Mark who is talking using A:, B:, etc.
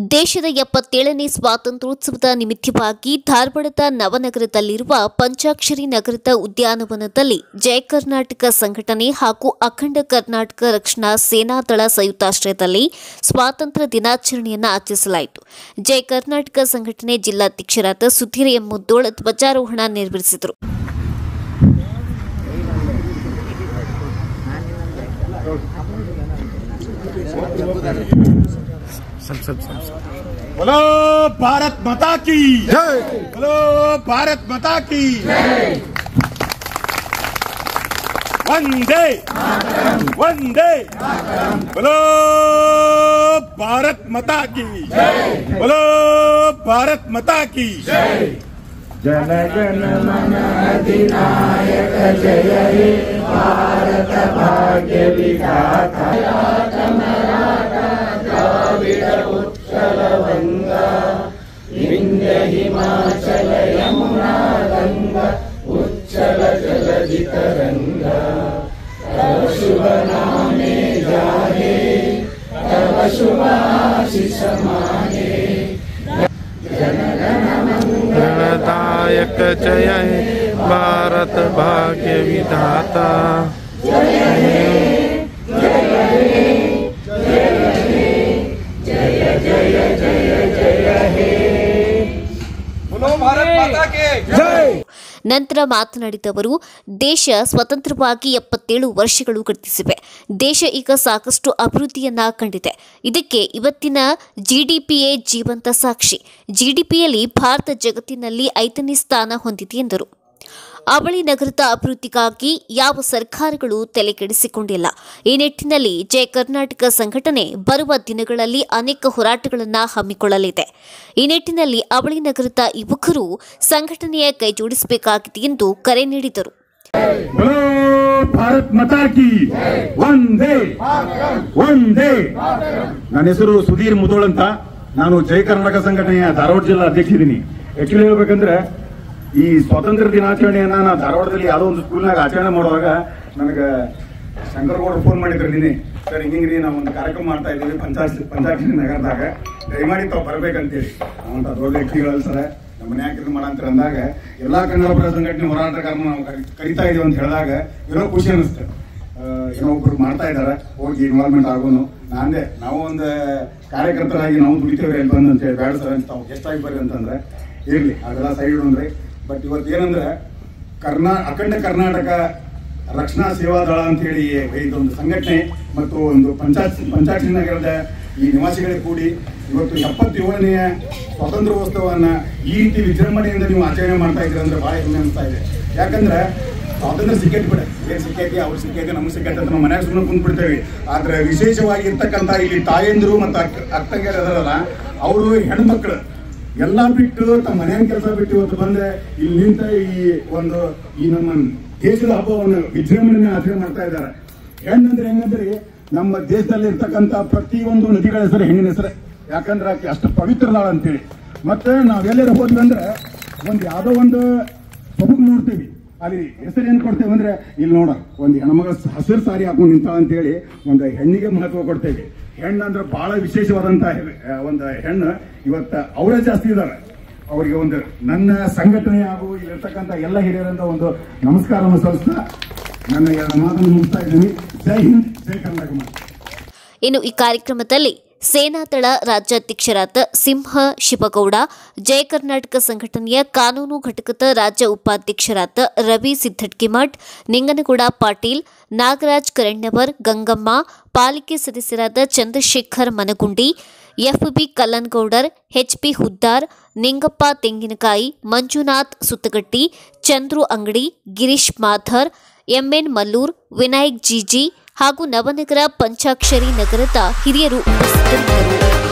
A: ದೇಶದ ಎಪ್ಪತ್ತೇಳನೇ ಸ್ವಾತಂತ್ರ್ಯೋತ್ಸವದ ನಿಮಿತ್ತವಾಗಿ ಧಾರವಾಡದ ನವನಗರದಲ್ಲಿರುವ ಪಂಚಾಕ್ಷರಿ ನಗರದ ಉದ್ಯಾನವನದಲ್ಲಿ ಜಯ ಕರ್ನಾಟಕ ಸಂಘಟನೆ ಹಾಗೂ ಅಖಂಡ ಕರ್ನಾಟಕ ರಕ್ಷಣಾ ಸೇನಾದಳ ಸಂಯುಕ್ತಾಶ್ರಯದಲ್ಲಿ ಸ್ವಾತಂತ್ರ್ಯ ದಿನಾಚರಣೆಯನ್ನು ಆಚರಿಸಲಾಯಿತು ಜಯ ಕರ್ನಾಟಕ ಸಂಘಟನೆ ಜಿಲ್ಲಾಧ್ಯಕ್ಷರಾದ ಸುಧೀರ್ ಎಂ ಮುದ್ದೋಳ್ ಧ್ವಜಾರೋಹಣ ನೆರವೇರಿಸಿದರು
B: बोलो भारत माता की जय बोलो भारत माता की वंदे वंदे बोलो भारत माता की बोलो भारत माता की जन गण मन अधिनायक जय हे भारत भाग्य विधाता
C: गणनायक जय हे भारत भाग्य विधाता
B: बोलो भारत माता के जय
A: ನಂತರ ಮಾತನಾಡಿದ ಅವರು ದೇಶ ಸ್ವತಂತ್ರವಾಗಿ ಎಪ್ಪತ್ತೇಳು ವರ್ಷಗಳು ಗತಿಸಿವೆ ದೇಶ ಈಗ ಸಾಕಷ್ಟು ಅಭಿವೃದ್ಧಿಯನ್ನ ಕಂಡಿದೆ ಇದಕ್ಕೆ ಇವತ್ತಿನ ಜಿಡಿಪಿಯೇ ಜೀವಂತ ಸಾಕ್ಷಿ ಜಿಡಿಪಿಯಲ್ಲಿ ಭಾರತ ಜಗತ್ತಿನಲ್ಲಿ ಐದನೇ ಸ್ಥಾನ ಹೊಂದಿದೆ ಎಂದರು ಅವಳಿ ನಗರದ ಅಭಿವೃದ್ಧಿಗಾಗಿ ಯಾವ ಸರ್ಕಾರಗಳು ತಲೆಕೆಡಿಸಿಕೊಂಡಿಲ್ಲ ಈ ನಿಟ್ಟಿನಲ್ಲಿ ಜಯ ಕರ್ನಾಟಕ ಸಂಘಟನೆ ಬರುವ ದಿನಗಳಲ್ಲಿ ಅನೇಕ ಹೋರಾಟಗಳನ್ನು ಹಮ್ಮಿಕೊಳ್ಳಲಿದೆ ಈ ನಿಟ್ಟಿನಲ್ಲಿ ಅವಳಿ ನಗರದ ಯುವಕರು ಸಂಘಟನೆಯ ಕೈಜೋಡಿಸಬೇಕಾಗಿದೆ ಎಂದು ಕರೆ ನೀಡಿದರು
B: बोलो ಭಾರತ್ ಮಾತಾ ಕಿ ಒಂದೇ ಒಂದೇ ನನ್ನ ಹೆಸರು ಸುಧೀರ್ ಮುದೋಳ್ ಅಂತ ನಾನು ಜಯ ಕರ್ನಾಟಕ ಸಂಘಟನೆಯ ಧಾರವಾಡ ಜಿಲ್ಲಾ ಅಧ್ಯಕ್ಷ ಇದ್ದೀನಿ ಆಕ್ಚುಲಿ ಹೇಳ್ಬೇಕಂದ್ರೆ ಈ ಸ್ವಾತಂತ್ರ್ಯ ದಿನಾಚರಣೆಯನ್ನ ನಾ ಧಾರವಾಡದಲ್ಲಿ ಯಾವುದೋ ಒಂದು ಸ್ಕೂಲ್ನಾಗ ಆಚರಣೆ ಮಾಡುವಾಗ ನನಗೆ ಶಂಕರಗೌಡರು ಫೋನ್ ಮಾಡಿದ್ರು ನಿನ್ನೆ ಸರ್ ಹಿಂಗಿಂಗ್ರಿ ನಾವು ಒಂದು ಕಾರ್ಯಕ್ರಮ ಮಾಡ್ತಾ ಇದ್ದೀವಿ ಪಂಚಾಯತ್ ಪಂಚಾಕ್ಷರಿ ನಗರದಾಗ ದಯಮಾಡಿ ತಾವು ಬರ್ಬೇಕಂತೇಳಿ ಅಂತ ದೊಡ್ಡ ವ್ಯಕ್ತಿಗಳಲ್ಲ ಸರ್ ನಮ್ಮ ಮನೆ ಹಾಕಿದ್ರು ಮಾಡಂತ ಅಂದಾಗ ಎಲ್ಲಾ ಕನ್ನಡ ಪರ ಸಂಘಟನೆ ಹೋರಾಟಗಾರನ ನಾವು ಕರಿ- ಕರಿತಾ ಇದೀವಿ ಅಂತ ಹೇಳಿದಾಗ ಏನೋ ಖುಷಿ ಅನಿಸ್ತು ಆ, ಏನೋ ಒಬ್ರು ಮಾಡ್ತಾ ಇದಾರೆ ಹೋಗಿ ಇನ್ವಾಲ್ವ್ಮೆಂಟ್ ಆಗೋನು ನಾಂದೆ ನಾವು ಒಂದು ಕಾರ್ಯಕರ್ತರಾಗಿ ನಾವು ದುಡಿತೇವೆ ಎಲ್ಲಿ ಬಂದು ಅಂತ ಹೇಳಿ ಬೇಡ ಸರ್ ಅಂತ ತಾವು ಎಷ್ಟಾಗಿ ಬರ್ರಿ ಅಂತಂದ್ರೆ ಇರ್ಲಿ ಅದೆಲ್ಲ ಸೈಡ್ ಅಂದ್ರೆ ಬಟ್ ಇವತ್ತು ಏನಂದ್ರೆ ಕರ್ನಾ ಅಖಂಡ ಕರ್ನಾಟಕ ರಕ್ಷಣಾ ಸೇವಾ ದಳ ಅಂತ ಹೇಳಿ ಇದೊಂದು ಸಂಘಟನೆ ಮತ್ತು ಒಂದು ಪಂಚಾಯತ್ ಪಂಚಾಯತ್ ನಗರದ ಈ ನಿವಾಸಿಗಳಿಗೆ ಕೂಡಿ ಇವತ್ತು ಎಪ್ಪತ್ತೇಳನೆಯ ಸ್ವಾತಂತ್ರ್ಯೋತ್ಸವವನ್ನ ಈ ರೀತಿ ವಿಜೃಂಭಣೆಯಿಂದ ನೀವು ಆಚರಣೆ ಮಾಡ್ತಾ ಇದ್ದೀರಿ ಅಂದ್ರೆ ಬಹಳ ಹೆಮ್ಮೆ ಅನಿಸ್ತಾ ಇದೆ ಯಾಕಂದ್ರೆ ಸ್ವಾತಂತ್ರ್ಯ ಸಿಕ್ಕೈತಿ ಬಿಡ ಏನ್ ಸಿಕ್ಕೈತಿ ಅವ್ರು ಸಿಕ್ಕೈತಿ ನಮ್ಗೆ ಸಿಕ್ಕೈತಿ ಅಂತ ನಾವು ಮನ್ಯಾಗ ಸುಮ್ಮನೆ ಕುಂತ್ಬಿಡ್ತೇವೆ ಆದ್ರೆ ವಿಶೇಷವಾಗಿ ಇರ್ತಕ್ಕಂಥ ಇಲ್ಲಿ ತಾಯಂದಿರು ಮತ್ತು ಅಕ್ಕ ಅಕ್ಕಂಗಿಯರು ಅದರಲ್ಲ ಅವರು ಹೆಣ್ಮಕ್ಳು ಎಲ್ಲ ಬಿಟ್ಟು ತಮ್ಮ ಮನೆಯ ಕೆಲಸ ಬಿಟ್ಟು ಇವತ್ತು ಬಂದ್ರೆ ಇಲ್ಲಿ ನಿಂತ ಈ ಒಂದು ಈ ನಮ್ಮ ದೇಶದ ಹಬ್ಬವನ್ನು ವಿಜೃಂಭಣೆ ಆಚರಣೆ ಮಾಡ್ತಾ ಇದ್ದಾರೆ ಹೆಣ್ಣಂದ್ರೆ ಹೆಂಗಂದ್ರೆ ನಮ್ಮ ದೇಶದಲ್ಲಿ ಇರ್ತಕ್ಕಂಥ ಪ್ರತಿಯೊಂದು ನದಿಗಳ ಹೆಸರು ಹೆಣ್ಣಿನ ಹೆಸರು ಯಾಕಂದ್ರೆ ಆಕೆ ಅಷ್ಟು ಪವಿತ್ರದಾಳ ಅಂತೇಳಿ ಮತ್ತೆ ನಾವೆಲ್ಲರೂ ಹೋದ್ವಿ ಅಂದ್ರೆ ಒಂದು ಯಾವುದೋ ಒಂದು ಸೊಬಗು ನೋಡ್ತೀವಿ ಅಲ್ಲಿ ಹೆಸರು ಏನ್ ಕೊಡ್ತೇವೆ ಅಂದ್ರೆ ಇಲ್ಲಿ ನೋಡ ಒಂದು ಹೆಣ್ಮಗಳ ಹಸಿರು ಸಾರಿ ಹಾಕೊಂಡು ನಿಂತಾಳ ಅಂತೇಳಿ ಒಂದು ಹೆಣ್ಣಿಗೆ ಮಹತ್ವ ಕೊಡ್ತೇವೆ ಹೆಣ್ಣು ಅಂದ್ರೆ ಬಹಳ ವಿಶೇಷವಾದಂತ ಹೆ- ಆ, ಒಂದು ಹೆಣ್ಣು ಇವತ್ತ ಅವರೇ ಜಾಸ್ತಿ ಇದ್ದಾರೆ ಅವರಿಗೆ ಒಂದು ನನ್ನ ಸಂಘಟನೆ ಹಾಗೂ ಇಲ್ಲಿರ್ತಕ್ಕಂಥ ಎಲ್ಲ ಹಿರಿಯರಂತ ಒಂದು ನಮಸ್ಕಾರವನ್ನು ಸಲ್ಲಿಸ್ತಾ ನನ್ನ ಎರಡು ಮಾತನ್ನು ಮುಗಿಸ್ತಾ ಇದ್ದೀನಿ ಜೈ ಹಿಂದ್ ಜೈ ಕರ್ನಾಟಕ ಮಾತೆ.
A: ಇನ್ನು ಈ ಕಾರ್ಯಕ್ರಮದಲ್ಲಿ ಸೇನಾದಳ ರಾಜ್ಯಾಧ್ಯಕ್ಷರಾದ ಸಿಂಹ ಶಿವಗೌಡ ಜಯ ಕರ್ನಾಟಕ ಸಂಘಟನೆಯ ಕಾನೂನು ಘಟಕದ ರಾಜ್ಯ ಉಪಾಧ್ಯಕ್ಷರಾದ ರವಿ ಸಿದ್ದಟ್ಕಿಮಠ್ ನಿಂಗನಗೌಡ ಪಾಟೀಲ್ ನಾಗರಾಜ್ ಕರಣ್ಣವರ್ ಗಂಗಮ್ಮ ಪಾಲಿಕೆ ಸದಸ್ಯರಾದ Chandrashekhar Managundi FB Kallangoudar HP Huddar Ningappa Tenginakai Manjunath Suttagatti Chandru Angadi Girish Mathar MN Mallur Vinayak GG ಹಾಗೂ ನವನಗರ ಪಂಚಾಕ್ಷರಿ ನಗರದ ಹಿರಿಯರು ಉಪಸ್ಥಿತರಿದ್ದರು